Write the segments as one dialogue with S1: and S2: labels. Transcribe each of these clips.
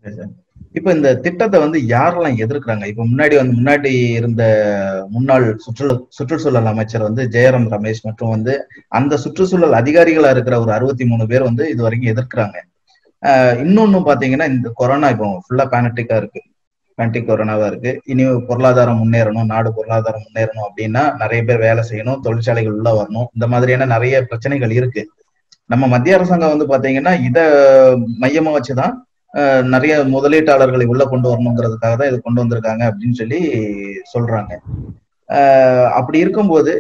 S1: இப்ப இந்த திட்டத்தை வந்து யாரெல்லாம் எதிர்க்கிறாங்க இப்ப முன்னாடி வந்து முன்னாடி இருந்த முன்னாள் சுற்று சுற்றுச்சூழல் அமைச்சர் வந்து ஜெயராம் ரமேஷ் மற்றும் வந்து அந்த சுற்றுச்சூழல் அதிகாரிகளா இருக்கிற ஒரு அறுபத்தி மூணு பேர் வந்து இது வரைக்கும் எதிர்க்கிறாங்க ஆஹ் இன்னொன்னு பாத்தீங்கன்னா இந்த கொரோனா இப்போ ஃபுல்லா பேனட்டிக்கா இருக்கு பேனட்டிக் கொரோனாவா இருக்கு இனி பொருளாதாரம் முன்னேறணும் நாடு பொருளாதாரம் முன்னேறணும் அப்படின்னா நிறைய பேர் வேலை செய்யணும் தொழிற்சாலைகள் உள்ள வரணும் இந்த மாதிரியான நிறைய பிரச்சனைகள் இருக்கு நம்ம மத்திய அரசாங்கம் வந்து பாத்தீங்கன்னா இத மையமா வச்சுதான் ஆஹ் நிறைய முதலீட்டாளர்களை உள்ள கொண்டு வரணுங்கிறதுக்காக தான் இது கொண்டு வந்திருக்காங்க அப்படின்னு சொல்லி சொல்றாங்க ஆஹ் அப்படி இருக்கும்போது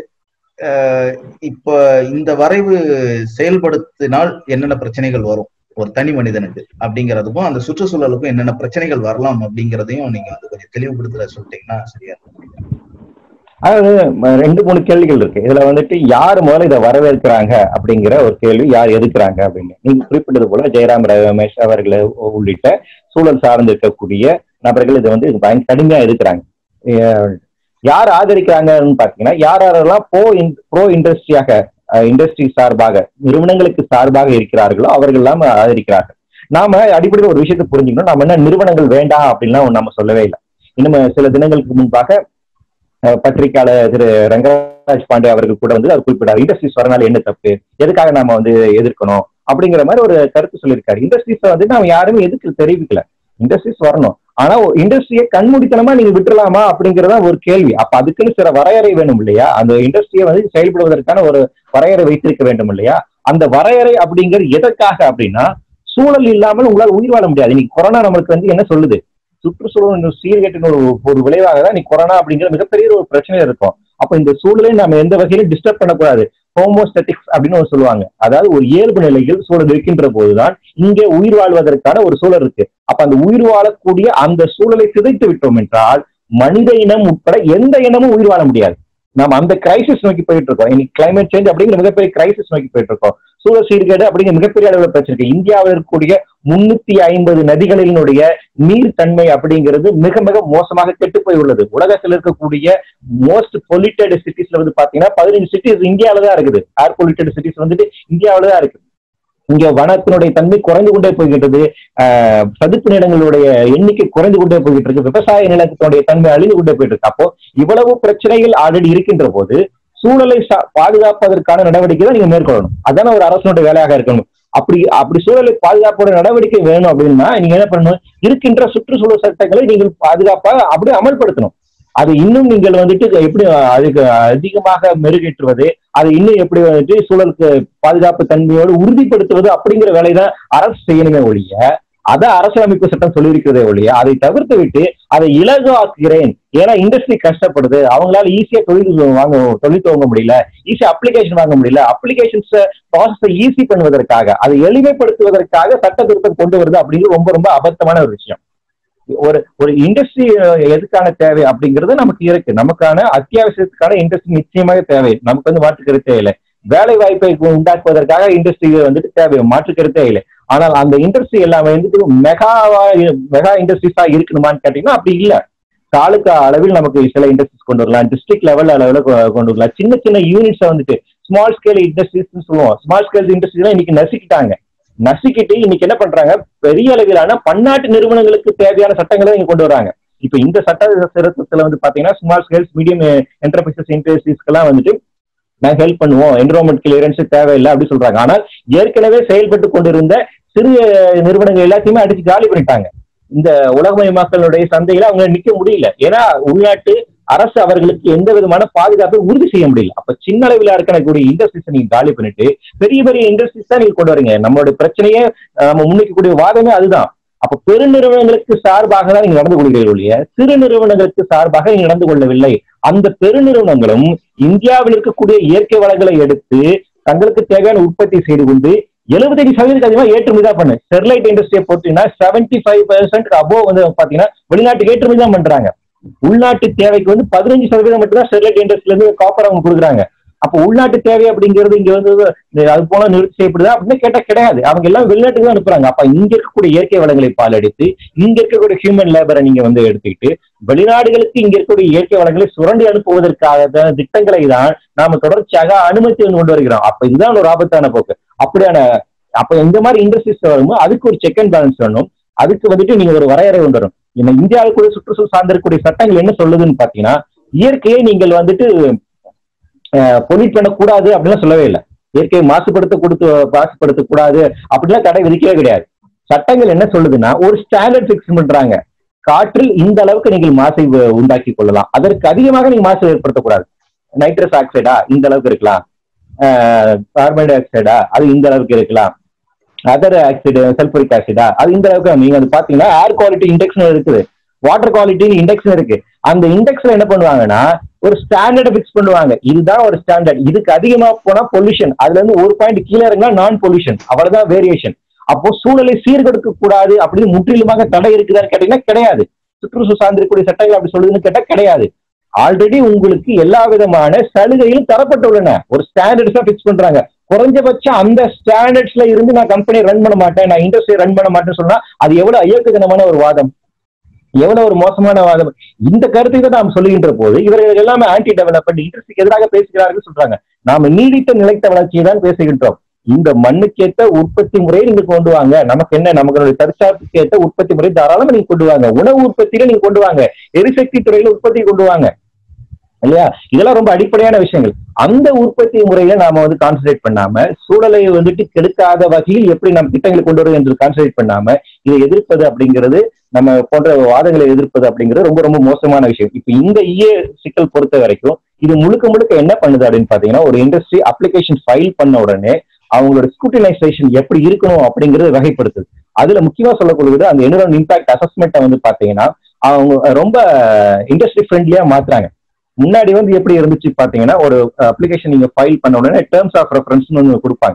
S1: ஆஹ் இப்ப இந்த வரைவு செயல்படுத்தினால் என்னென்ன பிரச்சனைகள் வரும் ஒரு தனி மனிதனுக்கு அப்படிங்கிறதுக்கும் அந்த சுற்றுச்சூழலுக்கும் என்னென்ன பிரச்சனைகள் வரலாம் அப்படிங்கிறதையும் நீங்க வந்து கொஞ்சம் தெளிவுபடுத்துற சொல்லிட்டீங்கன்னா சரியா இருக்கும்
S2: அதாவது ம- ரெண்டு மூணு கேள்விகள் இருக்கு இதுல வந்துட்டு யார் முதல்ல இதை வரவேற்கிறாங்க அப்படிங்கிற ஒரு கேள்வி யார் எதுக்குறாங்க அப்படின்னு நீங்க குறிப்பிட்டது போல ஜெயராம் ரமேஷ் அவர்களை உள்ளிட்ட சூழல் சார்ந்து இருக்கக்கூடிய நபர்கள் இதை வந்து பயங்கர கடுமையா எதுக்குறாங்க அஹ் யார் ஆதரிக்கிறாங்கன்னு பாத்தீங்கன்னா யார் யாரெல்லாம் ப்ரோ ப்ரோ இண்டஸ்ட்ரியாக இண்டஸ்ட்ரி சார்பாக நிறுவனங்களுக்கு சார்பாக இருக்கிறார்களோ அவர்கள் எல்லாம் ஆதரிக்கிறார்கள் நாம அடிப்படையில் ஒரு விஷயத்தை புரிஞ்சுக்கணும் நம்ம என்ன நிறுவனங்கள் வேண்டாம் அப்படின்லாம் நம்ம சொல்லவே இல்லை இன்னும் சில தினங்களுக்கு முன்பாக அஹ் பத்திரிக்கையாளர் திரு ரங்கராஜ் பாண்டே அவர்கள் கூட வந்து அவர் குறிப்பிட்டார் இண்டஸ்ட்ரீஸ் வரனால என்ன தப்பு எதுக்காக நாம வந்து எதிர்க்கணும் அப்படிங்கிற மாதிரி ஒரு கருத்து சொல்லியிருக்காரு இண்டஸ்ட்ரீஸ் வந்து நாம யாருமே எதுக்கு தெரிவிக்கல இண்டஸ்ட்ரீஸ் வரணும் ஆனா இண்டஸ்ட்ரியை கண்மூடித்தனமா நீங்க விட்டுறலாமா அப்படிங்கறத ஒரு கேள்வி அப்ப அதுக்குன்னு சில வரையறை வேணும் இல்லையா அந்த இண்டஸ்ட்ரியை வந்து செயல்படுவதற்கான ஒரு வரையறை வைத்திருக்க வேண்டும் இல்லையா அந்த வரையறை அப்படிங்கிறது எதற்காக அப்படின்னா சூழல் இல்லாமல் உங்களால் உயிர் வாழ முடியாது இன்னைக்கு கொரோனா நம்மளுக்கு வந்து என்ன சொல்லுது சுற்றுச்சூழல் சீர்கேட்டின் ஒரு ஒரு விளைவாக தான் நீ கொரோனா அப்படிங்கிற மிகப்பெரிய ஒரு பிரச்சனை இருக்கும் அப்ப இந்த சூழலை நம்ம எந்த வகையிலும் டிஸ்டர்ப் பண்ணக்கூடாது ஹோமோஸ்டெட்டிக்ஸ் அப்படின்னு ஒரு சொல்லுவாங்க அதாவது ஒரு இயல்பு நிலையில் சூழல் இருக்கின்ற போதுதான் இங்கே உயிர் வாழ்வதற்கான ஒரு சூழல் இருக்கு அப்ப அந்த உயிர் வாழக்கூடிய அந்த சூழலை சிதைத்து விட்டோம் என்றால் மனித இனம் உட்பட எந்த இனமும் உயிர் வாழ முடியாது நம்ம அந்த கிரைசிஸ் நோக்கி போயிட்டு இருக்கோம் இன்னைக்கு கிளைமேட் சேஞ்ச் அப்படிங்கிற மிகப்பெரிய கிரைசிஸ் நோக்கி போயிட்டு இருக்கோம் சூழல் சீர்கேடு அப்படிங்கிற மிகப்பெரிய அளவில் பிரச்சனை இருக்கு இந்தியாவில் இருக்கக்கூடிய முன்னூத்தி ஐம்பது நதிகளினுடைய நீர் தன்மை அப்படிங்கிறது மிக மிக மோசமாக கெட்டு போய் உள்ளது உலகத்தில் இருக்கக்கூடிய மோஸ்ட் பொல்யூட்டட் சிட்டிஸ்ல வந்து பாத்தீங்கன்னா பதினஞ்சு சிட்டிஸ் இந்தியாவில தான் இருக்குது ஏர் பொல்யூட்டட் சிட்டிஸ் வந்துட்டு இந்தியாவில தான் இருக்கு இங்க வனத்தினுடைய தன்மை குறைந்து கொண்டே போய்கிட்டது ஆஹ் சதுப்பு நிலங்களுடைய எண்ணிக்கை குறைந்து கொண்டே போய்கிட்டு இருக்கு விவசாய நிலத்தினுடைய தன்மை அழிந்து கொண்டே போயிட்டு இருக்கு அப்போ இவ்வளவு பிரச்சனைகள் ஆல்ரெடி இருக்கின்ற போது சூழலை சா- பாதுகாப்பதற்கான நடவடிக்கை தான் நீங்க மேற்கொள்ளணும் அதான ஒரு அரசனுடைய வேலையாக இருக்கணும் அப்படி அப்படி சூழலை பாதுகாப்போட நடவடிக்கை வேணும் அப்படின்னா நீங்க என்ன பண்ணணும் இருக்கின்ற சுற்றுச்சூழல் சட்டங்களை நீங்கள் பாதுகாப்பாக அப்படியே அமல்படுத்தணும் அது இன்னும் நீங்கள் வந்துட்டு எப்படி அதுக்கு அதிகமாக மெருகேற்றுவது அதை இன்னும் எப்படி வந்துட்டு சூழலுக்கு பாதுகாப்பு தன்மையோடு உறுதிப்படுத்துவது அப்படிங்கிற வேலையை தான் அரசு செய்யணுமே ஒழிய அதை அரசியலமைப்பு சட்டம் சொல்லியிருக்கிறதே ஒழிய அதை தவிர்த்து விட்டு அதை இலகுவாக்குகிறேன் ஏன்னா இண்டஸ்ட்ரி கஷ்டப்படுது அவங்களால ஈஸியா தொழில் வாங்க தொழில் துவங்க முடியல ஈஸியா அப்ளிகேஷன் வாங்க முடியல அப்ளிகேஷன்ஸ் ப்ராசஸை ஈஸி பண்ணுவதற்காக அதை எளிமைப்படுத்துவதற்காக சட்ட திருத்தம் கொண்டு வருது அப்படிங்கிறது ரொம்ப ரொம்ப அபத்தமான ஒரு விஷயம் ஒரு ஒரு இண்டஸ்ட்ரி எதுக்கான தேவை அப்படிங்கிறது நமக்கு இருக்கு நமக்கான அத்தியாவசியத்துக்கான இண்டஸ்ட்ரி நிச்சயமாக தேவை நமக்கு வந்து மாற்று கருத்தே இல்லை வேலை வாய்ப்பை உண்டாக்குவதற்காக இண்டஸ்ட்ரி வந்துட்டு தேவை மாற்று கருத்தே இல்லை ஆனால் அந்த இண்டஸ்ட்ரி எல்லாமே வந்துட்டு மெகாவா மெகா இண்டஸ்ட்ரீஸா இருக்கணுமான்னு கேட்டீங்கன்னா அப்படி இல்ல தாலுக்கா அளவில் நமக்கு சில இண்டஸ்ட்ரீஸ் கொண்டு வரலாம் டிஸ்ட்ரிக்ட் லெவல் அளவில் கொண்டு வரலாம் சின்ன சின்ன யூனிட்ஸை வந்துட்டு ஸ்மால் ஸ்கேல் இண்டஸ்ட்ரீஸ் சொல்லுவோம் ஸ்மால் ஸ்கேல் இண்டஸ்ட்ரீஸ் இன்னைக்கு நசுக்கிட்டாங்க நசுக்கிட்டு இன்னைக்கு என்ன பண்றாங்க பெரிய அளவிலான பன்னாட்டு நிறுவனங்களுக்கு தேவையான சட்டங்களை இங்க கொண்டு வராங்க இப்ப இந்த சட்ட திருத்தத்துல வந்து பாத்தீங்கன்னா ஸ்மால் ஸ்கேல்ஸ் மீடியம் என்டர்பிரைசஸ் இண்டஸ்ட்ரீஸ்க்கெல்லாம் வந்துட்டு நாங்க ஹெல்ப் பண்ணுவோம் என்விரான்மெண்ட் கிளியரன்ஸ் தேவையில்லை அப்படின்னு சொல்றாங்க ஆனால் ஏற்கனவே செயல்பட்டு கொண்டிருந்த சிறிய நிறுவனங்கள் எல்லாத்தையுமே அடிச்சு காலி பண்ணிட்டாங்க இந்த உலகமயமாக்கலுடைய சந்தையில அவங்க நிக்க முடியல ஏன்னா உள்நாட்டு அரசு அவர்களுக்கு எந்த விதமான பாதுகாப்பை உறுதி செய்ய முடியல அப்ப சின்ன அளவில் இருக்கக்கூடிய இண்டஸ்ட்ரீஸ் நீங்க காலி பண்ணிட்டு பெரிய பெரிய இண்டஸ்ட்ரீஸ் தான் நீங்க கொண்டு வரீங்க நம்மளுடைய பிரச்சனையே அஹ், நம்ம முன்னிக்கக்கூடிய வாதமே அதுதான் அப்ப பெருநிறுவனங்களுக்கு சார்பாக தான் நீங்க நடந்து கொள்கிறீர்கள் ஒழிய சிறு நிறுவனங்களுக்கு சார்பாக நீங்க நடந்து கொள்ளவில்லை அந்த பெருநிறுவனங்களும் இந்தியாவில் இருக்கக்கூடிய இயற்கை வளங்களை எடுத்து தங்களுக்கு தேவையான உற்பத்தி செய்து கொண்டு எழுபத்தஞ்சு சதவீதம் அதிகமாக ஏற்றுமதி தான் பண்ணு ஸ்டெர்லைட் இண்டஸ்ட்ரியை பொறுத்தீங்கன்னா செவன்டி ஃபைவ் பெர்சென்ட் அபோவ் வந்து பாத்தீங்கன்னா வெளிநாட்டுக்கு ஏற்றுமதி தான் பண்றாங்க உள்நாட்டு தேவைக்கு வந்து பதினஞ்சு சதவீதம் மட்டும் தான் ஸ்டெர்லைட் இண்டஸ்ட்ரியில இருந்து காப்பர் அவங்க கொடுக்குறாங்க அப்போ உள்நாட்டு தேவை அப்படிங்கிறது இங்க வந்து இது அது போல நிறுத்தி செய்யப்படுதா அப்படின்னு கேட்டா கிடையாது அவங்க எல்லாம் வெளிநாட்டுக்கு தான் அனுப்புறாங்க அப்ப இங்க இருக்கக்கூடிய இயற்கை வளங்களை பாலடித்து இங்க இருக்கக்கூடிய ஹியூமன் லேபரை நீங்க வந்து எடுத்துக்கிட்டு வெளிநாடுகளுக்கு இங்க இருக்கக்கூடிய இயற்கை வளங்களை சுரண்டி அனுப்புவதற்காக திட்டங்களை தான் நாம தொடர்ச்சியாக அனுமதி கொண்டு வருகிறோம் அப்ப இதுதான் ஒரு ஆபத்தான போக்கு அப்படியான அப்ப இந்த மாதிரி இண்டஸ்ட்ரீஸ் வரும்போது அதுக்கு ஒரு செக் அண்ட் பேலன்ஸ் வேணும் அதுக்கு வந்துட்டு நீங்க ஒரு வரையறை கொண்டு வரும் என்ன இந்தியாவுக்குள்ள சுற்றுச்சூழல் சார்ந்திருக்கக்கூடிய சட்டங்கள் என்ன சொல்லுதுன்னு பாத்தீங்கன்னா இயற்கையை நீங்கள் வந்துட்டு பொல்யூட் பண்ணக்கூடாது அப்படின்னு சொல்லவே இல்லை இயற்கையை மாசுபடுத்த கொடுத்து மாசுபடுத்த கூடாது அப்படிலாம் தடை விதிக்கவே கிடையாது சட்டங்கள் என்ன சொல்லுதுன்னா ஒரு ஸ்டாண்டர்ட் ஃபிக்ஸ் பண்றாங்க காற்றில் இந்த அளவுக்கு நீங்கள் மாசை உண்டாக்கி கொள்ளலாம் அதற்கு அதிகமாக நீங்க மாசு ஏற்படுத்தக்கூடாது நைட்ரஸ் ஆக்சைடா இந்த அளவுக்கு இருக்கலாம் கார்பன் டை ஆக்சைடா அது இந்த அளவுக்கு இருக்கலாம் அதர் ஆக்சைடு சல்பரிக் ஆசிடா அது இந்த அளவுக்கு நீங்க வந்து பாத்தீங்கன்னா ஏர் குவாலிட்டி இண்டெக்ஸ் இருக்குது வாட்டர் குவாலிட்டி இண்டெக்ஸ் இருக்கு அந்த இண்டெக்ஸ்ல என்ன பண்ணுவாங்கன்னா ஒரு ஸ்டாண்டர்ட் பிக்ஸ் பண்ணுவாங்க இதுதான் ஒரு ஸ்டாண்டர்ட் இதுக்கு அதிகமா போனா பொல்யூஷன் அதுல இருந்து ஒரு பாயிண்ட் கீழே இருந்தா நான் பொல்யூஷன் அவ்வளவுதான் வேரியேஷன் அப்போ சூழலை சீர்கெடுக்க கூடாது அப்படின்னு முற்றிலுமாக தடை இருக்குதான்னு கேட்டீங்கன்னா கிடையாது சுற்றுச்சூழல் சார்ந்திருக்கக்கூடிய சட்டங்கள் அப்படி சொல்லுதுன்னு கேட்டா கிடையாது ஆல்ரெடி உங்களுக்கு எல்லா விதமான சலுகைகளும் தரப்பட்டுள்ளன ஒரு ஸ்டாண்டர்ட்ஸா பிக்ஸ் பண்றாங்க குறைஞ்சபட்சம் அந்த ஸ்டாண்டர்ட்ஸ்ல இருந்து நான் கம்பெனி ரன் பண்ண மாட்டேன் நான் இண்டஸ்ட்ரி ரன் பண்ண மாட்டேன்னு சொன்னா அது எவ்வளவு அயோக்கியத்தனமான ஒரு வாதம் எவ்வளவு ஒரு மோசமான வாதம் இந்த கருத்தை தான் நாம் சொல்லுகின்ற போது இவர்கள் எல்லாமே ஆன்டி டெவலப்மெண்ட் இண்டஸ்ட்ரிக்கு எதிராக பேசுகிறார்கள் சொல்றாங்க நாம நீடித்த நிலைத்த வளர்ச்சியை தான் பேசுகின்றோம் இந்த மண்ணுக்கேற்ற உற்பத்தி முறையை நீங்க கொண்டு வாங்க நமக்கு என்ன நமக்கு தற்சார்புக்கு ஏற்ற உற்பத்தி முறை தாராளமா நீங்க கொண்டு வாங்க உணவு உற்பத்தியில நீங்க கொண்டு வாங்க எரிசக்தி துறையில உற்பத்தி கொண்டு வாங்க இல்லையா இதெல்லாம் ரொம்ப அடிப்படையான விஷயங்கள் அந்த உற்பத்தி முறையில நாம வந்து கான்சன்ட்ரேட் பண்ணாம சூழலை வந்துட்டு கெடுக்காத வகையில் எப்படி நம்ம திட்டங்களை கொண்டு வரும் என்று கான்சன்ட்ரேட் பண்ணாம இதை எதிர்ப்பது அப்படிங்கிறது நம்ம போன்ற வாதங்களை எதிர்ப்பது அப்படிங்கிறது ரொம்ப ரொம்ப மோசமான விஷயம் இப்ப இந்த இஏ சிக்கல் பொறுத்த வரைக்கும் இது முழுக்க முழுக்க என்ன பண்ணுது அப்படின்னு பாத்தீங்கன்னா ஒரு இண்டஸ்ட்ரி அப்ளிகேஷன் ஃபைல் பண்ண உடனே அவங்களோட ஸ்கூட்டினைசேஷன் எப்படி இருக்கணும் அப்படிங்கறது வகைப்படுத்துது அதுல முக்கியமா சொல்லக்கூடியது அந்த என்விரான் இம்பாக்ட் அசஸ்மெண்ட்டை வந்து பாத்தீங்கன்னா அவங்க ரொம்ப இண்டஸ்ட்ரி ஃப்ரெண்ட்லியா மாத்துறாங்க முன்னாடி வந்து எப்படி இருந்துச்சு பாத்தீங்கன்னா ஒரு அப்ளிகேஷன் நீங்க ஃபைல் பண்ண உடனே டேர்ம்ஸ் ஆஃப் ரெஃபரன்ஸ் ஒன்று கொடுப்பாங்க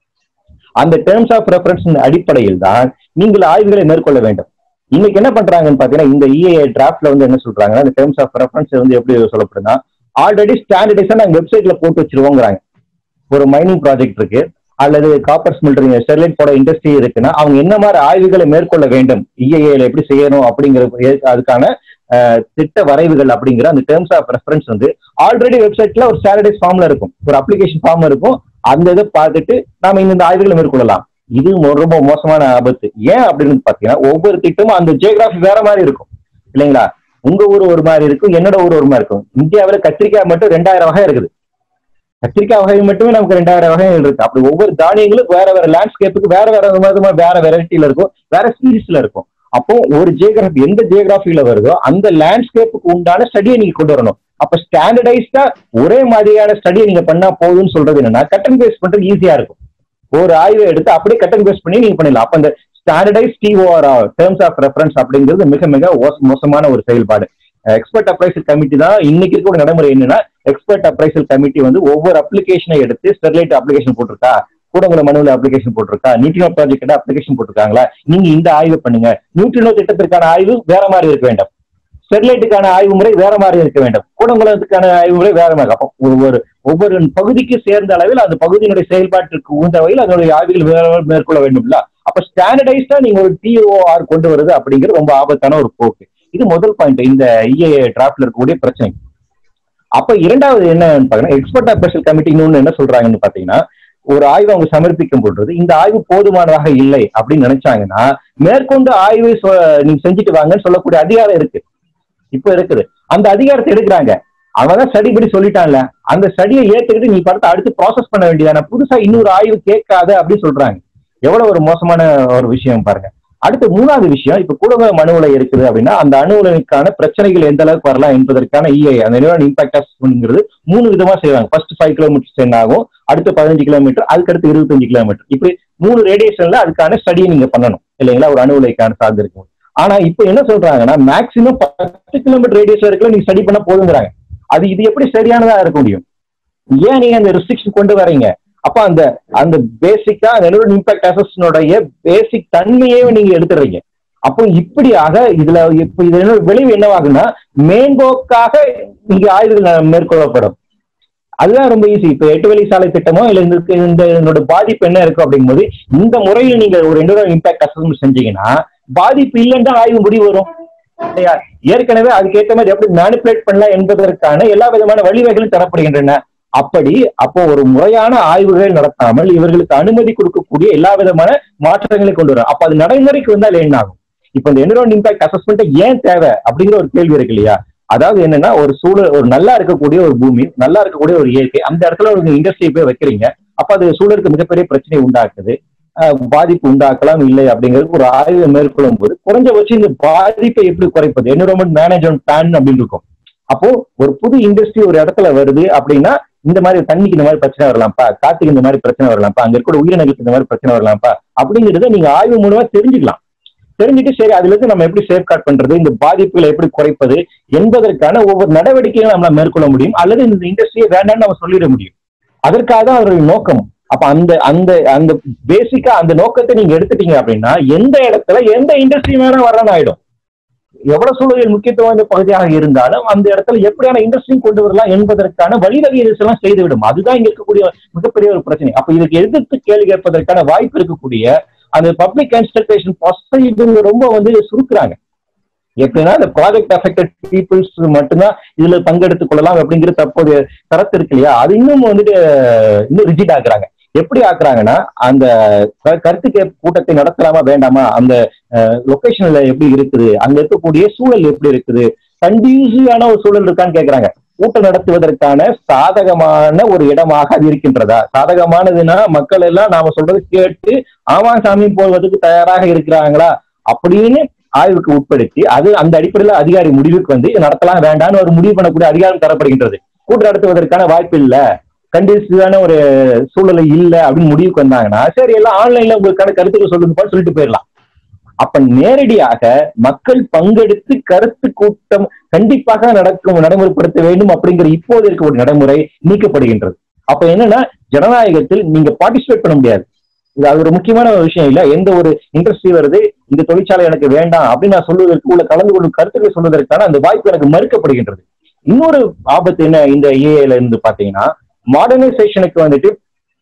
S2: அந்த டேர்ம்ஸ் ஆஃப் ரெஃபரன்ஸ் அடிப்படையில் தான் நீங்கள் ஆய்வுகளை மேற்கொள்ள வேண்டும் இன்னைக்கு என்ன பண்றாங்கன்னு பாத்தீங்கன்னா இந்த இஏ டிராஃப்ட்ல வந்து என்ன சொல்றாங்கன்னா இந்த டேர்ம்ஸ் ஆஃப் ரெஃபரன்ஸ் வந்து எப்படி சொல்லப்படுதுன்னா ஆல்ரெடி ஸ்டாண்டர்டைஸா நாங்க வெப்சைட்ல போட்டு வச்சிருவோங்கிறாங்க ஒரு மைனிங் ப்ராஜெக்ட் இருக்கு அல்லது காப்பர் ஸ்மில்டரிங் ஸ்டெர்லைட் போட இண்டஸ்ட்ரி இருக்குன்னா அவங்க என்ன மாதிரி ஆய்வுகளை மேற்கொள்ள வேண்டும் இஏஏல எப்படி செய்யணும் அப்படிங்கிற அதுக்கான திட்ட வரைவுகள் அப்படிங்கிற அந்த டேர்ம்ஸ் ஆஃப் ரெஃபரன்ஸ் வந்து ஆல்ரெடி வெப்சைட்ல ஒரு ஸ்டாண்டர்டைஸ் ஃபார்ம்ல இருக்கும் ஒரு அப்ளிகேஷன் ஃபார்ம் இருக்கும் அந்த இதை பார்த்துட்டு நாம இந்த ஆய்வுகளை மேற்கொள்ளலாம் இது ரொம்ப மோசமான ஆபத்து ஏன் அப்படின்னு பாத்தீங்கன்னா ஒவ்வொரு திட்டமும் அந்த ஜியோகிராஃபி வேற மாதிரி இருக்கும் இல்லைங்களா உங்க ஊர் ஒரு மாதிரி இருக்கும் என்னோட ஊர் ஒரு மாதிரி இருக்கும் இந்தியாவில் கத்திரிக்காய் மட்டும் ரெண்டாயிரம் வகை இருக்குது கத்திரிக்காய் வகை மட்டுமே நமக்கு ரெண்டாயிரம் வகைகள் இருக்கு அப்படி ஒவ்வொரு தானியங்களும் வேற வேற லேண்ட்ஸ்கேப்புக்கு வேற வேற விதமா வேற வெரைட்டில இருக்கும் வேற ஸ்பீசிஸ்ல இருக்கும் அப்போ ஒரு ஜியோகிராஃபி எந்த ஜியோகிராஃபில வருதோ அந்த லேண்ட்ஸ்கேப்புக்கு உண்டான ஸ்டடியை நீங்க கொண்டு வரணும் அப்ப ஸ்டாண்டர்டைஸ்டா ஒரே மாதிரியான ஸ்டடியை நீங்க பண்ணா போதும்னு சொல்றது என்னன்னா கட் அண்ட் பேஸ்ட் பண்றது ஈஸியா இருக்கும் ஒரு ஆய்வை எடுத்து அப்படியே கட் அண்ட் பேஸ்ட் பண்ணி நீங்க பண்ணிடலாம் அப்ப அந்த standardise TOR terms of reference அப்படிங்கிறது மிக மிக மோசமான ஒரு செயல்பாடு எக்ஸ்பர்ட் அப்ரைசல் கமிட்டி தான் இன்னைக்கு இருக்க நடைமுறை என்னன்னா எக்ஸ்பர்ட் அப்ரைசல் கமிட்டி வந்து ஒவ்வொரு அப்ளிகேஷனை எடுத்து ஸ்டெர்லைட் அப்ளிகேஷன் போட்டிருக்கா கூடங்குளம் மனுவில் அப்ளிகேஷன் போட்டிருக்கா நியூட்ரினோ ப்ராஜெக்ட் அப்ளிகேஷன் போட்டிருக்காங்களா நீங்க இந்த ஆய்வு பண்ணுங்க நியூட்ரினோ திட்டத்திற்கான ஆய்வு வேற மாதிரி இருக்க வேண்டும் ஸ்டெர்லைட்டுக்கான ஆய்வு முறை வேற மாதிரி இருக்க வேண்டும் கூடங்குளத்துக்கான ஆய்வு முறை வேற மாதிரி அப்போ ஒவ்வொரு ஒவ்வொரு பகுதிக்கு சேர்ந்த அளவில் அந்த பகுதியினுடைய செயல்பாட்டிற்கு உந்த வகையில் அதனுடைய ஆய்வுகள் வேற மேற்கொள்ள வேண்டும்ல அப்ப ஸ்டாண்டர்டைஸ்டா நீங்க ஒரு டிஓஆர் கொண்டு வருது அப்படிங்கிறது ரொம்ப ஆபத்தான ஒரு போக்கு இது முதல் பாயிண்ட் இந்த இஏ டிராப்ட்ல இருக்கக்கூடிய பிரச்சனை அப்ப இரண்டாவது என்னன்னு பாத்தீங்கன்னா எக்ஸ்பர்ட் அப்ரேஷல் கமிட்டின்னு என்ன சொல்றாங்கன்னு பாத்தீங்கன்னா ஒரு ஆய்வு அவங்க சமர்ப்பிக்கும் பொழுது இந்த ஆய்வு போதுமானதாக இல்லை அப்படின்னு நினைச்சாங்கன்னா மேற்கொண்டு ஆய்வு நீங்க செஞ்சுட்டு வாங்கன்னு சொல்லக்கூடிய அதிகாரம் இருக்கு இப்ப இருக்குது அந்த அதிகாரத்தை எடுக்கிறாங்க அவன் தான் ஸ்டடி படி சொல்லிட்டான்ல அந்த ஸ்டடியை ஏத்துக்கிட்டு நீ படத்தை அடுத்து ப்ராசஸ் பண்ண வேண்டியதான புதுசா இன்னொரு ஆய்வு கேட்காத அப்படின்னு சொல்றாங்க எவ்வளவு ஒரு மோசமான ஒரு விஷயம் பாருங்க அடுத்து மூணாவது விஷயம் இப்ப குடும்ப மனுவுல இருக்குது அப்படின்னா அந்த அணுவுலனுக்கான பிரச்சனைகள் எந்த அளவுக்கு வரலாம் என்பதற்கான இஐ அந்த நிறுவன இம்பாக்ட் அசஸ்மெண்ட்ங்கிறது மூணு விதமா செய்வாங்க ஃபர்ஸ்ட் ஃபைவ் கிலோமீட்டர் என்ன ஆகும் அடுத்து பதினஞ்சு கிலோமீட்டர் அதுக்கடுத்து இருபத்தஞ்சு கிலோமீட்டர் இப்படி மூணு ரேடியேஷன்ல அதுக்கான ஸ்டடியை நீங்க பண்ணணும் இல்லைங்களா ஒரு அணுவுலைக்கான சார்ந்து இருக்கும் ஆனா இப்ப என்ன சொல்றாங்கன்னா மேக்சிமம் பத்து கிலோமீட்டர் ரேடியஸ் வரைக்கும் நீங்க ஸ்டடி பண்ண போதுங்கிறாங்க அது இது எப்படி சரியானதா இருக்க முடியும் ஏன் நீங்க அந்த ரெஸ்ட்ரிக்ஷன் கொண்டு வரீங்க அப்ப அந்த அந்த பேசிக்கா அந்த இம்பாக்ட் அசஸ்னுடைய பேசிக் தன்மையே நீங்க எடுத்துறீங்க அப்போ இப்படியாக இதுல இப்ப இது என்ன விளைவு என்னவாகுன்னா மேம்போக்காக நீங்க ஆய்வுகள் மேற்கொள்ளப்படும் அதுதான் ரொம்ப ஈஸி இப்ப எட்டு வழி சாலை திட்டமோ இல்ல இந்த இந்த இதனோட பாதிப்பு என்ன இருக்கும் அப்படிங்கும்போது இந்த முறையில் நீங்க ஒரு என்விரான் இம்பாக்ட் அசஸ்மெண்ட் செஞ்சீங்கன்னா பாதிப்பு இல்லைன்னு தான் ஆய்வு முடிவு வரும் இல்லையா ஏற்கனவே அதுக்கேற்ற மாதிரி எப்படி மேனிப்புலேட் பண்ணலாம் என்பதற்கான எல்லா விதமான வழிவகைகளும் தரப்படுகின்றன அப்படி அப்போ ஒரு முறையான ஆய்வுகள் நடத்தாமல் இவர்களுக்கு அனுமதி கொடுக்கக்கூடிய எல்லா விதமான மாற்றங்களை கொண்டு வரும் அப்ப அது நடைமுறைக்கு வந்தால் என்ன ஆகும் இப்ப இந்த என்விரான் இம்பாக்ட் அசஸ்மெண்ட் ஏன் தேவை அப்படிங்கிற ஒரு கேள்வி இருக்கு இல்லையா அதாவது என்னன்னா ஒரு சூழல் ஒரு நல்லா இருக்கக்கூடிய ஒரு பூமி நல்லா இருக்கக்கூடிய ஒரு இயற்கை அந்த இடத்துல ஒரு இண்டஸ்ட்ரியை போய் வைக்கிறீங்க அப்ப அது சூழலுக்கு மிகப்பெரிய பிரச்சனை உண்டாக்குது அஹ் பாதிப்பு உண்டாக்கலாம் இல்லை அப்படிங்கிறது ஒரு ஆய்வை மேற்கொள்ளும் போது குறைஞ்சபட்சம் இந்த பாதிப்பை எப்படி குறைப்பது என்விரான்மெண்ட் மேனேஜ்மெண்ட் பிளான் அப்படின்னு இருக்கும் அப்போ ஒரு புது இண்டஸ்ட்ரி ஒரு இடத்துல வருது அப்படின்னா இந்த மாதிரி தண்ணிக்கு இந்த மாதிரி பிரச்சனை வரலாம்ப்பா காத்துக்கு இந்த மாதிரி பிரச்சனை வரலாம்ப்பா அங்க இருக்கிற உயிரினங்களுக்கு இந்த மாதிரி பிரச்சனை வரலாம்ப்பா அப்படிங்கிறத நீங்க ஆய்வு மூலமா தெரிஞ்சுக்கலாம் தெரிஞ்சுட்டு சரி அதுல இருந்து நம்ம எப்படி சேஃப்கார்ட் பண்றது இந்த பாதிப்புகளை எப்படி குறைப்பது என்பதற்கான ஒவ்வொரு நடவடிக்கைகளை நம்மளால மேற்கொள்ள முடியும் அல்லது இந்த இண்டஸ்ட்ரியை வேண்டாம்னு நம்ம சொல்லிட முடியும் அதற்காக தான் அவருடைய நோக்கம் அப்ப அந்த அந்த அந்த பேசிக்கா அந்த நோக்கத்தை நீங்க எடுத்துட்டீங்க அப்படின்னா எந்த இடத்துல எந்த இண்டஸ்ட்ரி வேணா வரலான்னு ஆயிடும் எவ்வளவு சூழலில் முக்கியத்துவம் வாய்ந்த பகுதியாக இருந்தாலும் அந்த இடத்துல எப்படியான இண்டஸ்ட்ரியும் கொண்டு வரலாம் என்பதற்கான வழிவகை எல்லாம் செய்துவிடும் அதுதான் இங்க இருக்கக்கூடிய மிகப்பெரிய ஒரு பிரச்சனை அப்ப இதுக்கு எதிர்த்து கேள்வி கேட்பதற்கான வாய்ப்பு இருக்கக்கூடிய அந்த பப்ளிக் கன்சல்டேஷன் ப்ராசஸ் இவங்க ரொம்ப வந்து சுருக்குறாங்க எப்படின்னா இந்த ப்ராஜெக்ட் அஃபெக்டட் பீப்புள்ஸ் மட்டும்தான் இதுல பங்கெடுத்துக் கொள்ளலாம் அப்படிங்கிற தற்போதைய தரத்து இருக்கு இல்லையா அது இன்னும் வந்துட்டு இன்னும் ரிஜிட் ஆக்குறாங்க எப்படி ஆக்குறாங்கன்னா அந்த க- கருத்து கேட்பு கூட்டத்தை நடத்தலாமா வேண்டாமா அந்த லொகேஷன்ல எப்படி இருக்குது அங்க இருக்கக்கூடிய சூழல் எப்படி இருக்குது கண்டியூசிவான ஒரு சூழல் இருக்கான்னு கேக்குறாங்க கூட்டம் நடத்துவதற்கான சாதகமான ஒரு இடமாக அது இருக்கின்றதா சாதகமானதுன்னா மக்கள் எல்லாம் நாம சொல்றது கேட்டு ஆமா சாமி போவதற்கு தயாராக இருக்கிறாங்களா அப்படின்னு ஆய்வுக்கு உட்படுத்தி அது அந்த அடிப்படையில் அதிகாரி முடிவுக்கு வந்து இது நடத்தலாம் வேண்டாம்னு ஒரு முடிவு பண்ணக்கூடிய அதிகாரம் தரப்படுகின்றது கூட்டம் நடத்துவதற்கான வாய்ப்பு இல்ல கண்டிஷனான ஒரு சூழலை இல்ல அப்படின்னு முடிவுக்கு வந்தாங்கன்னா சரி எல்லாம் ஆன்லைன்ல உங்களுக்கான கருத்துக்கள் சொல்லுங்க சொல்லிட்டு போயிடலாம் அப்ப நேரடியாக மக்கள் பங்கெடுத்து கருத்து கூட்டம் கண்டிப்பாக நடக்கும் நடைமுறைப்படுத்த வேண்டும் அப்படிங்கிற இப்போது இருக்கக்கூடிய நடைமுறை நீக்கப்படுகின்றது அப்ப என்னன்னா ஜனநாயகத்தில் நீங்க பார்ட்டிசிபேட் பண்ண முடியாது இது அது ஒரு முக்கியமான ஒரு விஷயம் இல்ல எந்த ஒரு இண்டஸ்ட்ரி வருது இந்த தொழிற்சாலை எனக்கு வேண்டாம் அப்படின்னு நான் சொல்வதற்கு உள்ள கலந்து கொள்ளும் கருத்துக்களை சொல்வதற்கான அந்த வாய்ப்பு எனக்கு மறுக்கப்படுகின்றது இன்னொரு ஆபத்து என்ன இந்த ஏஐல இருந்து பாத்தீங்கன்னா மாடர்னைசேஷனுக்கு வந்துட்டு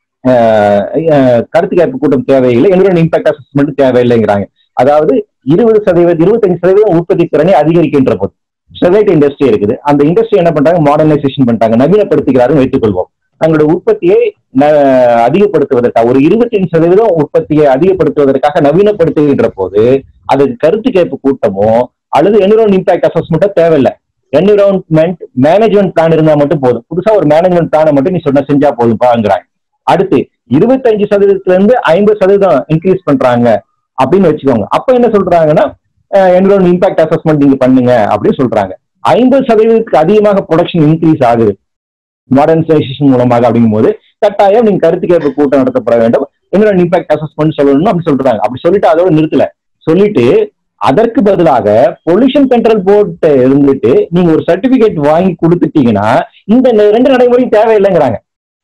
S2: ஆஹ் ஆஹ் கருத்து கேட்பு கூட்டம் தேவையில்லை என்விரான் இம்பாக்ட் அசஸ்மெண்ட் தேவையில்லைங்கிறாங்க அதாவது இருபது சதவீதம் இருபத்தஞ்சு சதவீதம் உற்பத்தி திறனை அதிகரிக்கின்ற போது ஸ்டெர்லைட் இண்டஸ்ட்ரி இருக்குது அந்த இண்டஸ்ட்ரி என்ன பண்றாங்க மாடர்னைசேஷன் பண்ணிட்டாங்க நவீனப்படுத்துகிறாருன்னு வைத்துக்கொள்வோம் தங்களோட உற்பத்தியை ந- அதிகப்படுத்துவதற்காக ஒரு இருபத்தஞ்சு சதவீதம் உற்பத்தியை அதிகப்படுத்துவதற்காக நவீனப்படுத்துகின்ற போது அதுக்கு கருத்து கேட்பு கூட்டமோ அல்லது என்விரான் இம்பாக்ட் அசஸ்மெண்ட்டோ தேவையில்லை என்விரான்மெண்ட் மேனேஜ்மெண்ட் பிளான் இருந்தா மட்டும் போதும் புதுசா ஒரு மேனேஜ்மெண்ட் பிளானை மட்டும் நீ சொன்ன செஞ்சா போதும் பாங்கிறாங்க அடுத்து இருபத்தஞ்சு சதவீதத்துல இருந்து ஐம்பது சதவீதம் இன்க்ரீஸ் பண்றாங்க அப்படின்னு வச்சுக்கோங்க அப்ப என்ன சொல்றாங்கன்னா என்விரான் இம்பாக்ட் அசஸ்மெண்ட் நீங்க பண்ணுங்க அப்படின்னு சொல்றாங்க ஐம்பது சதவீதத்துக்கு அதிகமாக ப்ரொடக்ஷன் இன்க்ரீஸ் ஆகுது மாடர்னைசேஷன் மூலமாக அப்படிங்கும் போது கட்டாயம் நீங்க கருத்து கேட்பு கூட்டம் நடத்தப்பட வேண்டும் என்விரான் இம்பாக்ட் அசஸ்மெண்ட் சொல்லணும் அப்படி சொல்றாங்க அப்படி சொல்லிட்டு அதோட நிறுத்தல சொல்லிட்டு அதற்கு பதிலாக பொல்யூஷன் கண்ட்ரோல் போர்ட் இருந்துட்டு நீங்க ஒரு சர்டிபிகேட் வாங்கி கொடுத்துட்டீங்கன்னா இந்த ந- ரெண்டு நடைமுறையும் தேவையில்லைங்கிறாங்க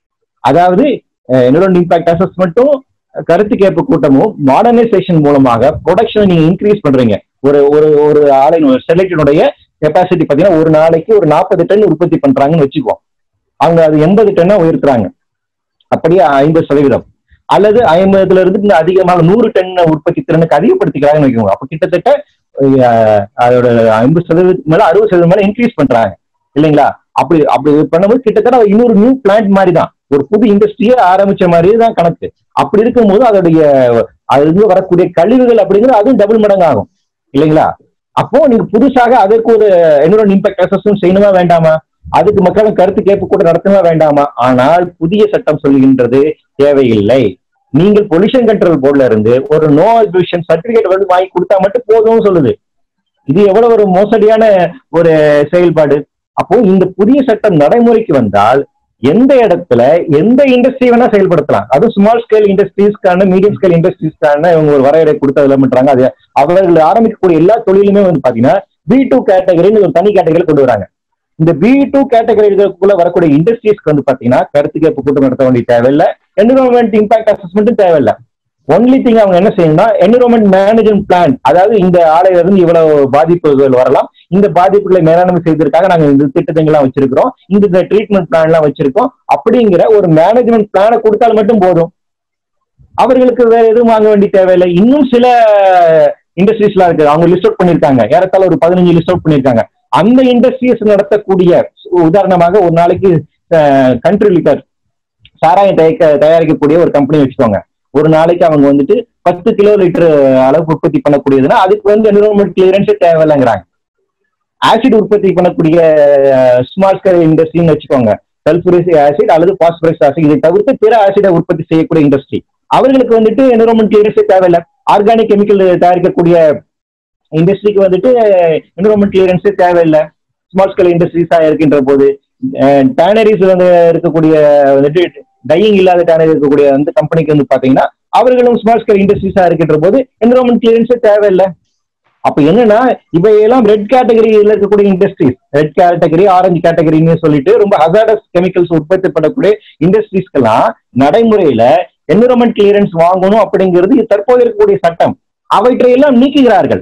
S2: அதாவது என்விரான் இம்பாக்ட் அசஸ்மெண்ட்டும் கருத்து கேட்பு கூட்டமும் மாடர்னைசேஷன் மூலமாக ப்ரொடக்ஷனை நீங்க இன்க்ரீஸ் பண்றீங்க ஒரு ஒரு ஒரு ஆலை ஸ்டெர்லைட்டினுடைய கெப்பாசிட்டி பாத்தீங்கன்னா ஒரு நாளைக்கு ஒரு நாற்பது டன் உற்பத்தி பண்றாங்கன்னு வச்சுக்குவோம் அவங்க அது எண்பது டன்னா உயர்த்துறாங்க அப்படியே ஐம்பது சதவீதம் அல்லது ஐம்பதுல இருந்து இன்னும் அதிகமாக நூறு டன் உற்பத்தி திறனுக்கு அதிகப்படுத்திக்கிறாங்கன்னு வைக்கோங்க அப்ப கிட்டத்தட்ட அஹ், அதோட ஐம்பது சதவீதத்துக்கு மேல அறுபது சதவீதம் மேல இன்க்ரீஸ் பண்றாங்க இல்லைங்களா அப்படி அப்படி பண்ணும்போது கிட்டத்தட்ட அது இன்னொரு நியூ பிளான்ட் மாதிரி தான் ஒரு புது இண்டஸ்ட்ரியே ஆரம்பிச்ச மாதிரியே தான் கணக்கு அப்படி இருக்கும்போது அதோடைய அதுல இருந்து வரக்கூடிய கழிவுகள் அப்படிங்கிறது அதுவும் டபுள் மடங்கு ஆகும் இல்லைங்களா அப்போ நீங்க புதுசாக அதற்கு ஒரு என்விரான் இம்பாக்ட் அசஸ்மெண்ட் செய்யணுமா வேண்டாமா அதுக்கு மக்களும் கருத்து கேட்பு கூட நடத்தணுமா வேண்டாமா ஆனால் புதிய சட்டம் சொல்கின்றது தேவையில்லை நீங்கள் பொல்யூஷன் கண்ட்ரோல் போர்டுல இருந்து ஒரு நோ பொல்யூஷன் சர்டிபிகேட் வந்து வாங்கி கொடுத்தா மட்டும் போதும்னு சொல்லுது இது எவ்வளவு ஒரு மோசடியான ஒரு செயல்பாடு அப்போ இந்த புதிய சட்டம் நடைமுறைக்கு வந்தால் எந்த இடத்துல எந்த இண்டஸ்ட்ரி வேணா செயல்படுத்தலாம் அது ஸ்மால் ஸ்கேல் இண்டஸ்ட்ரீஸ்க்கான மீடியம் ஸ்கேல் இண்டஸ்ட்ரீஸ்க்கான இவங்க ஒரு வரையறை கொடுத்து அதில் பண்றாங்க அது அவர்கள் ஆரம்பிக்கக்கூடிய எல்லா தொழிலுமே வந்து பாத்தீங்கன்னா பி டூ கேட்டகரின்னு ஒரு தனி கேட்டகரியில் கொண்டு வராங்க இந்த பி டூ கேட்டகரிகளுக்குள்ள வரக்கூடிய இண்டஸ்ட்ரீஸ்க்கு வந்து பாத்தீங்கன்னா கருத்து கேட்பு கூட்டம் நடத்த வேண்டிய தேவையில்லை என்விரான்மெண்ட் இம்பாக்ட் அசஸ்மெண்ட்டும் தேவையில்லை ஒன்லி திங் அவங்க என்ன செய்யணும்னா என்விரான்மெண்ட் மேனேஜ்மெண்ட் பிளான் அதாவது இந்த ஆலையில இருந்து இவ்வளவு பாதிப்புகள் வரலாம் இந்த பாதிப்புகளை மேலாண்மை செய்வதற்காக நாங்க இந்த திட்டங்கள்லாம் வச்சிருக்கிறோம் இந்த ட்ரீட்மெண்ட் பிளான் எல்லாம் வச்சிருக்கோம் அப்படிங்கிற ஒரு மேனேஜ்மெண்ட் பிளானை கொடுத்தால் மட்டும் போதும் அவர்களுக்கு வேற எதுவும் வாங்க வேண்டிய தேவையில்லை இன்னும் சில இண்டஸ்ட்ரீஸ்லாம் இருக்கு அவங்க லிஸ்ட் அவுட் பண்ணிருக்காங்க ஏறத்தாழ ஒரு பதினஞ்சு லிஸ்ட் அவுட் பண்ணிருக்காங்க அந்த இண்டஸ்ட்ரீஸ் நடத்தக்கூடிய உதாரணமாக ஒரு நாளைக்கு கண்ட்ரி லிக்கர் சாராயம் தயாரிக்க தயாரிக்கக்கூடிய ஒரு கம்பெனி வச்சுக்கோங்க ஒரு நாளைக்கு அவங்க வந்துட்டு பத்து கிலோ லிட்டர் அளவுக்கு உற்பத்தி பண்ணக்கூடியதுன்னா அதுக்கு வந்து என்விரான்மெண்ட் கிளியரன்ஸே தேவையில்லைங்கிறாங்க ஆசிட் உற்பத்தி பண்ணக்கூடிய ஸ்மால் ஸ்கேல் இண்டஸ்ட்ரின்னு வச்சுக்கோங்க சல்பூரிக் ஆசிட் அல்லது பாஸ்பரஸ் ஆசிட் இதை தவிர்த்து பிற ஆசிடை உற்பத்தி செய்யக்கூடிய இண்டஸ்ட்ரி அவர்களுக்கு வந்துட்டு என்விரான்மெண்ட் கிளியரன்ஸே தேவையில்லை ஆர்கானிக் கெமிக்கல் தயாரிக்கக்கூடிய இண்டஸ்ட்ரிக்கு வந்துட்டு என்விரான்மெண்ட் கிளியரன்ஸே தேவையில்லை ஸ்மால் ஸ்கேல் இண்டஸ்ட்ரீஸா இருக்கின்ற போது டேனரிஸ் வந்து இருக்கக்கூடிய வந்துட்டு டையிங் இல்லாத டேனரி இருக்கக்கூடிய அந்த கம்பெனிக்கு வந்து பாத்தீங்கன்னா அவர்களும் ஸ்மால் ஸ்கேல் இண்டஸ்ட்ரீஸா இருக்கின்ற போது என்விரான்மெண்ட் கிளியரன்ஸே தேவையில்லை அப்ப என்னன்னா இவையெல்லாம் ரெட் கேட்டகரியில் இருக்கக்கூடிய இண்டஸ்ட்ரீஸ் ரெட் கேட்டகரி ஆரஞ்சு கேட்டகரின்னு சொல்லிட்டு ரொம்ப ஹசார்டஸ் கெமிக்கல்ஸ் உற்பத்தி பண்ணக்கூடிய இண்டஸ்ட்ரீஸ்க்கெல்லாம் நடைமுறையில என்விரான்மெண்ட் கிளியரன்ஸ் வாங்கணும் அப்படிங்கிறது தற்போது இருக்கக்கூடிய சட்டம் அவற்றையெல்லாம் நீக்குகிறார்கள்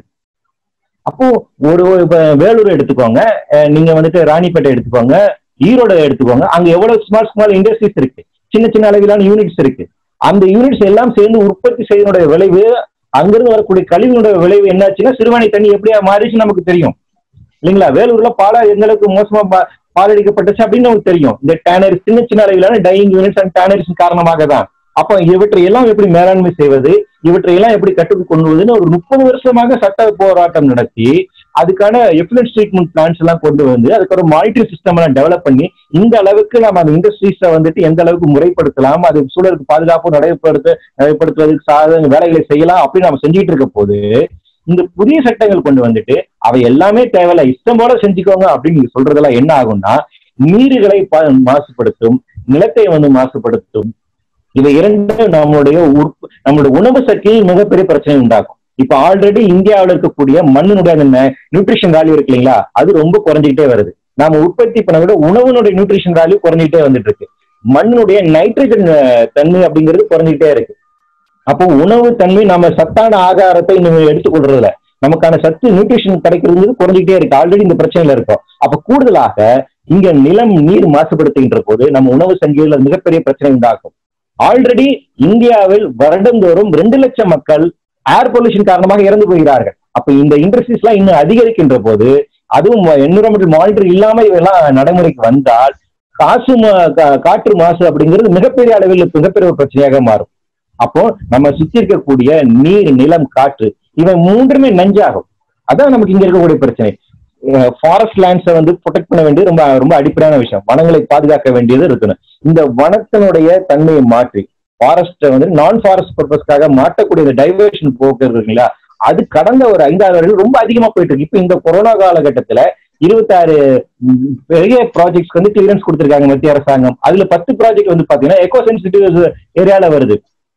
S2: அப்போ ஒரு இப்ப வேலூர் எடுத்துக்கோங்க அஹ் நீங்க வந்துட்டு ராணிப்பேட்டை எடுத்துக்கோங்க ஈரோடு எடுத்துக்கோங்க அங்க எவ்வளவு ஸ்மால் ஸ்மால் இண்டஸ்ட்ரீஸ் இருக்கு சின்ன சின்ன அளவிலான யூனிட்ஸ் இருக்கு அந்த யூனிட்ஸ் எல்லாம் சேர்ந்து உற்பத்தி செய்வதனுடைய விளைவு அங்கிருந்து வரக்கூடிய கழிவுடைய விளைவு என்னாச்சுன்னா சிறுவாணி தண்ணி எப்படியா மாறிச்சு நமக்கு தெரியும் இல்லைங்களா வேலூர்ல பாலா எந்த அளவுக்கு மோசமா பா- பாலடிக்கப்பட்டுச்சு அப்படின்னு நமக்கு தெரியும் இந்த டேனரிஸ் சின்ன சின்ன அளவிலான டையிங் யூனிட்ஸ் அண்ட் டேனரிஸ் காரணமாக தான் அப்போ இவற்றை எல்லாம் எப்படி மேலாண்மை செய்வது இவற்றை எல்லாம் எப்படி கட்டுக்கு கொண்டு வருதுன்னு ஒரு முப்பது வருஷமாக சட்ட போராட்டம் நடத்தி அதுக்கான எஃபிலன்ஸ் ட்ரீட்மெண்ட் பிளான்ஸ் எல்லாம் கொண்டு வந்து அதுக்கான மானிட்டரி சிஸ்டம் எல்லாம் டெவலப் பண்ணி இந்த அளவுக்கு நம்ம அந்த இண்டஸ்ட்ரீஸை வந்துட்டு எந்த அளவுக்கு முறைப்படுத்தலாம் அது சூழலுக்கு பாதுகாப்பு நடைபெறுத்த நடைபெறுத்துவதற்கு சாதக வேலைகளை செய்யலாம் அப்படின்னு நம்ம செஞ்சுட்டு இருக்க போது இந்த புதிய சட்டங்கள் கொண்டு வந்துட்டு அவை எல்லாமே தேவையில்ல இஷ்டம் போல செஞ்சுக்கோங்க அப்படின்னு நீங்க சொல்றதெல்லாம் என்ன ஆகும்னா நீர்களை ப- மாசுபடுத்தும் நிலத்தை வந்து மாசுபடுத்தும் இவை இரண்டும் நம்மளுடைய உற்ப- நம்மளுடைய உணவு சக்தியில் மிகப்பெரிய பிரச்சனை உண்டாக்கும் இப்ப ஆல்ரெடி இந்தியாவில் இருக்கக்கூடிய மண்ணினுடைய அந்த நியூட்ரிஷன் வேல்யூ இருக்கு இல்லைங்களா அது ரொம்ப குறைஞ்சிக்கிட்டே வருது நாம உற்பத்தி பண்ண விட உணவுனுடைய நியூட்ரிஷன் வேல்யூ குறைஞ்சிக்கிட்டே வந்துட்டு இருக்கு மண்ணினுடைய நைட்ரஜன் தன்மை அப்படிங்கிறது குறைஞ்சிக்கிட்டே இருக்கு அப்போ உணவு தன்மை நம்ம சத்தான ஆகாரத்தை நம்ம எடுத்துக்கொள்றதுல நமக்கான சத்து நியூட்ரிஷன் கிடைக்கிறது குறைஞ்சிக்கிட்டே இருக்கு ஆல்ரெடி இந்த பிரச்சனையில இருக்கோம் அப்ப கூடுதலாக இங்க நிலம் நீர் மாசுபடுத்துகின்ற போது நம்ம உணவு சங்கிலியில் அது மிகப்பெரிய பிரச்சனை உண்டாக்கும் ஆல்ரெடி இந்தியாவில் வருடந்தோறும் ரெண்டு லட்சம் மக்கள் ஏர் பொல்யூஷன் காரணமாக இறந்து போகிறார்கள் அப்ப இந்த இண்டஸ்ட்ரீஸ் எல்லாம் இன்னும் அதிகரிக்கின்ற போது அதுவும் என்விரான்மெண்டல் மானிட்டர் இல்லாம இதெல்லாம் நடைமுறைக்கு வந்தால் காசு மா- கா- காற்று மாசு அப்படிங்கிறது மிகப்பெரிய அளவில் மிகப்பெரிய ஒரு பிரச்சனையாக மாறும் அப்போ நம்ம சுத்தி இருக்கக்கூடிய நீர் நிலம் காற்று இவை மூன்றுமே நஞ்சாகும் அதான் நமக்கு இங்க இருக்கக்கூடிய பிரச்சனை ஃபாரஸ்ட் லேண்ட்ஸை வந்து ப்ரொடெக்ட் பண்ண வேண்டியது ரொம்ப ரொம்ப அடிப்படையான விஷயம் வனங்களை பாதுகாக்க வேண்டியது இருக்கணும் இந்த வனத்தினுடைய தன்மையை மாற்றி ஃபாரஸ்ட்டை வந்து நான் ஃபாரஸ்ட் பர்பஸ்க்காக மாற்றக்கூடிய இந்த டைவர்ஷன் போக்கு இருக்கு இல்லைங்களா அது கடந்த ஒரு ஐந்தாறு வருடம் ரொம்ப அதிகமா போயிட்டு இருக்கு இப்போ இந்த கொரோனா காலகட்டத்துல இருபத்தாறு ம், பெரிய ப்ராஜெக்ட்ஸ்க்கு வந்து கிளியரன்ஸ் கொடுத்திருக்காங்க மத்திய அரசாங்கம் அதுல பத்து ப்ராஜெக்ட் வந்து பாத்தீங்கன்னா எக்கோ சென்சிட்டிவ் ஏரியால வருது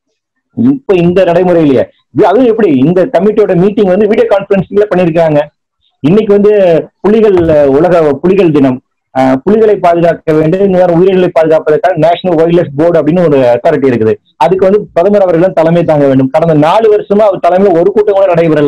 S2: இப்ப இந்த நடைமுறையிலேயே இது- அதுவும் எப்படி இந்த கமிட்டியோட மீட்டிங் வந்து வீடியோ கான்பரன்சிங்ல பண்ணிருக்காங்க இன்னைக்கு வந்து புலிகள் அஹ், உலக புலிகள் தினம் அஹ், புலிகளை பாதுகாக்க வேண்டும் இன்னொரு உயிரினங்களை பாதுகாப்பதற்காக நேஷனல் வைல்ட் லைஃப் போர்டு அப்படின்னு ஒரு அத்தாரிட்டி இருக்குது அதுக்கு வந்து பிரதமர் அவர்கள் தான் தலைமை தாங்க வேண்டும் கடந்த நாலு வருஷமா அவர் தலைமையில ஒரு கூட்டம் கூட நடைபெறல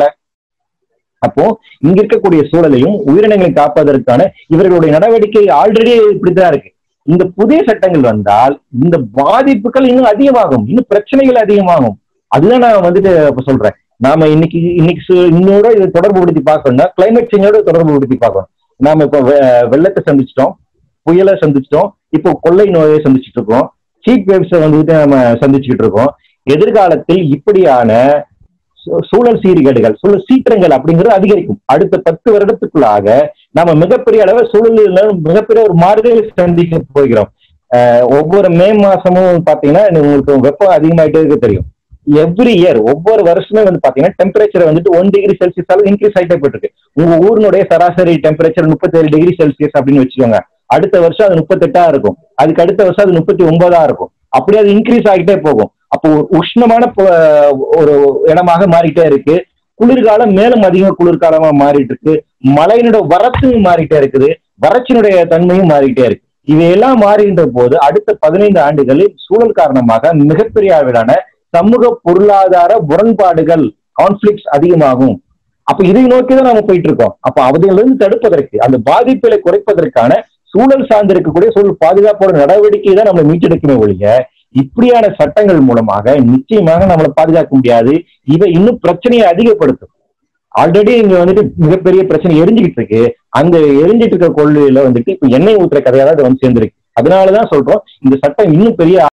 S2: அப்போ இங்க இருக்கக்கூடிய சூழலையும் உயிரினங்களை காப்பதற்கான இவர்களுடைய நடவடிக்கை ஆல்ரெடி இப்படித்தான் இருக்கு இந்த புதிய சட்டங்கள் வந்தால் இந்த பாதிப்புகள் இன்னும் அதிகமாகும் இன்னும் பிரச்சனைகள் அதிகமாகும் அதுதான் நான் வந்துட்டு இப்ப சொல்றேன் நாம இன்னைக்கு இன்னைக்கு சு- இன்னோட இதை தொடர்பு படுத்தி பார்க்கணும்னா கிளைமேட் சேஞ்சோட தொடர்பு படுத்தி பார்க்கணும் நாம இப்போ வெ- வெள்ளத்தை சந்திச்சிட்டோம் புயலை சந்திச்சிட்டோம் இப்போ கொள்ளை நோயை சந்திச்சுட்டு இருக்கோம் ஹீட் வேவ்ஸை வந்துட்டு நம்ம சந்திச்சுக்கிட்டு இருக்கோம் எதிர்காலத்தில் இப்படியான சூ- சூழல் சீர்கேடுகள் சூழல் சீற்றங்கள் அப்படிங்கிறது அதிகரிக்கும் அடுத்த பத்து வருடத்துக்குள்ளாக நாம மிகப்பெரிய அளவு சூழலில் மிகப்பெரிய ஒரு மாறுதலை சந்திக்க போகிறோம் அஹ் ஒவ்வொரு மே மாசமும் பாத்தீங்கன்னா உங்களுக்கு வெப்பம் அதிகமாயிட்டே இருக்கு தெரியும் எவ்ரி இயர் ஒவ்வொரு வருஷமே வந்து பாத்தீங்கன்னா டெம்பரேச்சர் வந்துட்டு ஒன் டிகிரி செல்சியஸ் அளவு இன்க்ரீஸ் ஆயிட்டே போயிட்டு இருக்கு உங்க ஊரினுடைய சராசரி டெம்பரேச்சர் முப்பத்தேழு டிகிரி செல்சியஸ் அப்படின்னு வச்சுக்கோங்க அடுத்த வருஷம் அது முப்பத்தெட்டா இருக்கும் அதுக்கு அடுத்த வருஷம் அது முப்பத்தி ஒன்பதா இருக்கும் அப்படியே அது இன்க்ரீஸ் ஆகிட்டே போகும் அப்போ ஒரு உஷ்ணமான ப- ஒரு இடமாக மாறிட்டே இருக்கு குளிர்காலம் மேலும் அதிக குளிர்காலமா மாறிட்டு இருக்கு மழையினுடைய வரத்து மாறிட்டே இருக்குது வறட்சியினுடைய தன்மையும் மாறிட்டே இருக்கு இவையெல்லாம் மாறுகின்ற போது அடுத்த பதினைந்து ஆண்டுகளில் சூழல் காரணமாக மிகப்பெரிய அளவிலான சமூக பொருளாதார முரண்பாடுகள் கான்ஃபிளிக்ஸ் அதிகமாகும் அப்ப இதை நோக்கி தான் நாம போயிட்டு இருக்கோம் அப்ப அவதிலிருந்து தடுப்பதற்கு அந்த பாதிப்புகளை குறைப்பதற்கான சூழல் சார்ந்து இருக்கக்கூடிய சூழல் பாதுகாப்போட நடவடிக்கை தான் நம்மளை மீட்டெடுக்குமே ஒழிய இப்படியான சட்டங்கள் மூலமாக நிச்சயமாக நம்மளை பாதுகாக்க முடியாது இவை இன்னும் பிரச்சனையை அதிகப்படுத்தும் ஆல்ரெடி இங்க வந்துட்டு மிகப்பெரிய பிரச்சனை எரிஞ்சுக்கிட்டு இருக்கு அந்த எரிஞ்சிட்டு இருக்க கொள்ளையில வந்துட்டு இப்ப எண்ணெய் ஊத்துற கதையா தான் இது வந்து சேர்ந்திருக்கு அதனாலதான் சொல்றோம் இந்த சட்டம் இன்னும் பெரிய